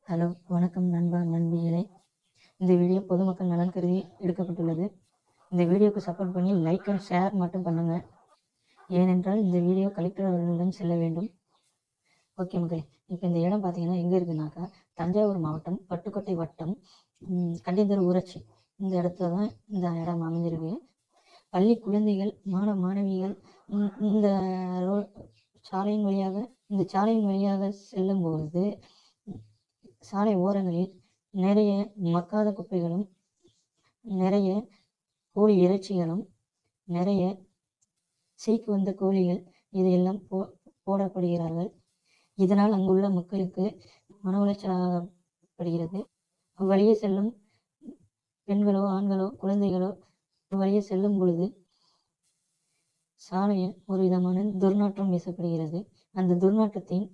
hello வணக்கம் நண்பா நண்பிகளே இந்த வீடியோ பொதுமக்கள் நலன் கருதி எடுக்கப்பட்டுள்ளது இந்த வீடியோக்கு சப்போர்ட் பண்ணி லைக் அண்ட் ஷேர் மட்டும் பண்ணுங்க ஏனென்றால் இந்த வீடியோ கலெக்டர் அவர்களிடம் செல்ல வேண்டும் ஓகே மக்களே இப்போ இந்த இடம் பார்த்தீங்கன்னா எங்கே இருக்குனாக்கா தஞ்சாவூர் மாவட்டம் பட்டுக்கோட்டை வட்டம் ம், கண்டிந்தர் ஊராட்சி இந்த இடத்துல தான் இந்த இடம் அமைஞ்சிருக்கு பள்ளி குழந்தைகள் மாணவ மாணவிகள் ம், இந்த ரோ சாலையின் வழியாக இந்த சாலையின் வழியாக செல்லும் பொழுது சாலை ஓரங்களில் நிறைய மக்காத குப்பைகளும் நிறைய கோழி இறைச்சிகளும் நிறைய சீக்கு வந்த கோழிகள் இதையெல்லாம் போ போடப்படுகிறார்கள் இதனால் அங்குள்ள மக்களுக்கு மன உளைச்சலாகப்படுகிறது அவ்வழியே செல்லும் பெண்களோ ஆண்களோ குழந்தைகளோ அவ்வழியே செல்லும் பொழுது சாலையில் ஒரு விதமான துர்நாற்றம் வீசப்படுகிறது அந்த துர்நாற்றத்தின்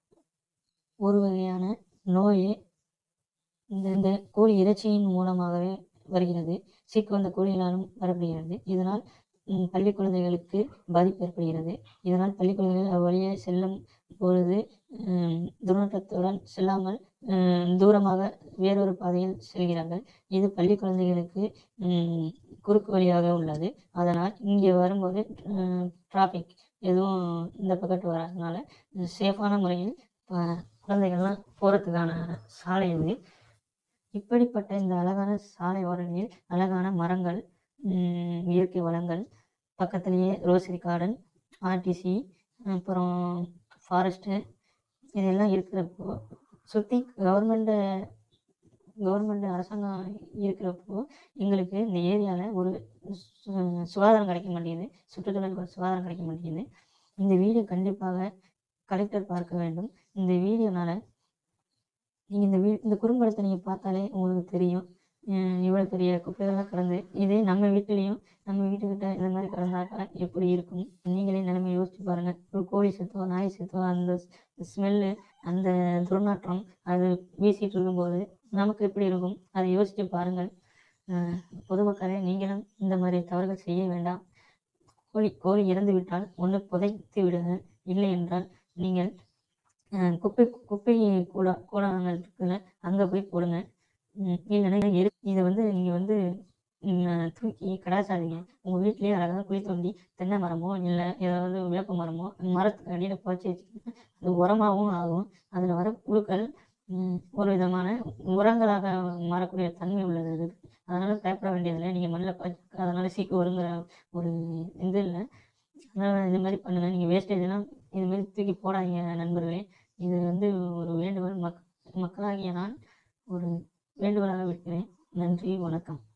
ஒரு வகையான நோயே இந்த இந்த கோழி இறைச்சியின் மூலமாகவே வருகிறது சீக்கு வந்த கோழிகளாலும் வரப்படுகிறது இதனால் ம், பள்ளி குழந்தைகளுக்கு பாதிப்பு ஏற்படுகிறது இதனால் பள்ளி குழந்தைகள் அவ்வழியே செல்லும் பொழுது ம், துர்நாற்றத்துடன் செல்லாமல் ம், தூரமாக வேறொரு பாதையில் செல்கிறார்கள் இது பள்ளி குழந்தைகளுக்கு ம், குறுக்கு வழியாக உள்ளது அதனால் இங்கே வரும்போது டிராஃபிக் எதுவும் இந்த பக்கத்து வராதனால சேஃபான முறையில் ப- குழந்தைகள்லாம் போகிறதுக்கான சாலை இது இப்படிப்பட்ட இந்த அழகான சாலை ஓரங்களில் அழகான மரங்கள் ம், இயற்கை வளங்கள் பக்கத்துலேயே ரோசரி கார்டன் ஆர்டிசி அப்புறம் ஃபாரஸ்ட்டு இதெல்லாம் இருக்கிறப்போ சுற்றி கவர்மெண்ட்டு கவர்மெண்ட் அரசாங்கம் இருக்கிறப்போ எங்களுக்கு இந்த ஏரியாவில் ஒரு சு- சுகாதாரம் கிடைக்க மாட்டேங்குது சுற்றுச்சூழலுக்கு ஒரு சுகாதாரம் கிடைக்க மாட்டேங்குது இந்த வீடியோ கண்டிப்பாக கலெக்டர் பார்க்க வேண்டும் இந்த வீடியோனால நீங்கள் இந்த வீ இந்த குறும்படத்தை நீங்கள் பார்த்தாலே உங்களுக்கு தெரியும் இவ்வளோ பெரிய குப்பைகள்லாம் கிடந்து இதே நம்ம வீட்டிலையும் நம்ம வீட்டுக்கிட்ட இந்த மாதிரி கிடந்தாக்கா எப்படி இருக்கும் நீங்களே நிலைமை யோசிச்சு பாருங்கள் ஒரு கோழி செத்தோ நாய் செத்தோ அந்த ஸ்மெல்லு அந்த துர்நாற்றம் அது வீசிட்டு இருக்கும்போது நமக்கு எப்படி இருக்கும் அதை யோசித்து பாருங்கள் அஹ் பொதுமக்களே நீங்களும் இந்த மாதிரி தவறுகள் செய்ய வேண்டாம் கோழி கோழி இறந்து விட்டால் ஒன்று புதைத்து விடுங்க இல்லை என்றால் நீங்கள் அஹ் குப்பை குப்பை கூட கூடாரங்கள் இருக்குல்ல அங்கே போய் போடுங்க ம், இல்லைன்னா எரு இதை வந்து நீங்கள் வந்து ம், தூக்கி கடாசாதீங்க உங்கள் வீட்டிலேயே அழகாக குழி தோண்டி தென்னை மரமோ இல்லை ஏதாவது வேப்ப மரமோ மரத்துக்கு அடியில் புதைச்சி வச்சுக்கிட்டு அது உரமாகவும் ஆகும் அதில் வர புழுக்கள் ம், ஒரு விதமான உரங்களாக மாறக்கூடிய தன்மை உள்ளது அது அதனால் பயப்பட வேண்டியதில்லை நீங்கள் மண்ணில் புதைச்சி அதனால் சீக்கு வருங்கிற ஒரு இது இல்லை அதனால் இது மாதிரி பண்ணுங்கள் நீங்கள் வேஸ்டேஜ்லாம் இது மாதிரி தூக்கி போடாதீங்க நண்பர்களே இது வந்து ஒரு வேண்டுகோள் மக் மக்களாகிய நான் ஒரு வேண்டுகோளாக விடுக்கிறேன் நன்றி வணக்கம்